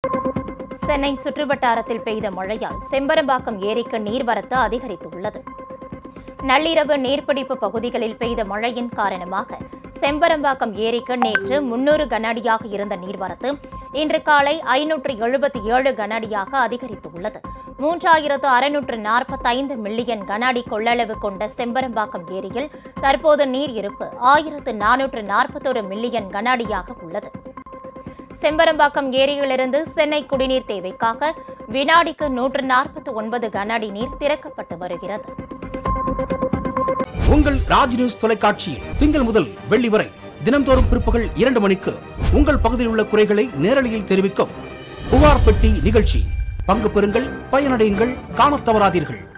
சென்னை சுற்றுவட்டாரத்தில் பெய்த மழையால் செம்பரம்பாக்கம் ஏரிக்கு நீர்வரத்து அதிகரித்துள்ளது நள்ளிரவு நீர்பிடிப்பு பகுதிகளில் பெய்த மழையின் காரணமாக செம்பரம்பாக்கம் ஏரிக்கு நேற்று முன்னூறு கனஅடியாக இருந்த நீர்வரத்து இன்று காலை ஐநூற்று எழுபத்தி ஏழு கனஅடியாக அதிகரித்துள்ளது மூன்றாயிரத்து அறுநூற்று நாற்பத்தைந்து மில்லியன் கனஅடி கொள்ளளவு கொண்ட செம்பரம்பாக்கம் ஏரியில் தற்போது நீர் இருப்பு ஆயிரத்து நானூற்று நாற்பத்தொரு மில்லியன் கனஅடியாக உள்ளது செம்பரம்பாக்கம் ஏரியிலிருந்து சென்னை குடிநீர் தேவைக்காக வினாடிக்கு நூற்று நாற்பத்தி ஒன்பது கனஅடி நீர் திறக்கப்பட்டு வருகிறது உங்கள் ராஜ் நியூஸ் தொலைக்காட்சியில் திங்கள் முதல் வெள்ளி வரை தினம்தோறும் பிற்பகல் இரண்டு மணிக்கு உங்கள் பகுதியில் உள்ள குறைகளை நேரலையில் தெரிவிக்கும் புகார் பெட்டி நிகழ்ச்சி பங்கு பெறுங்கள் பயனடையுங்கள் காணத் தவறாதீர்கள்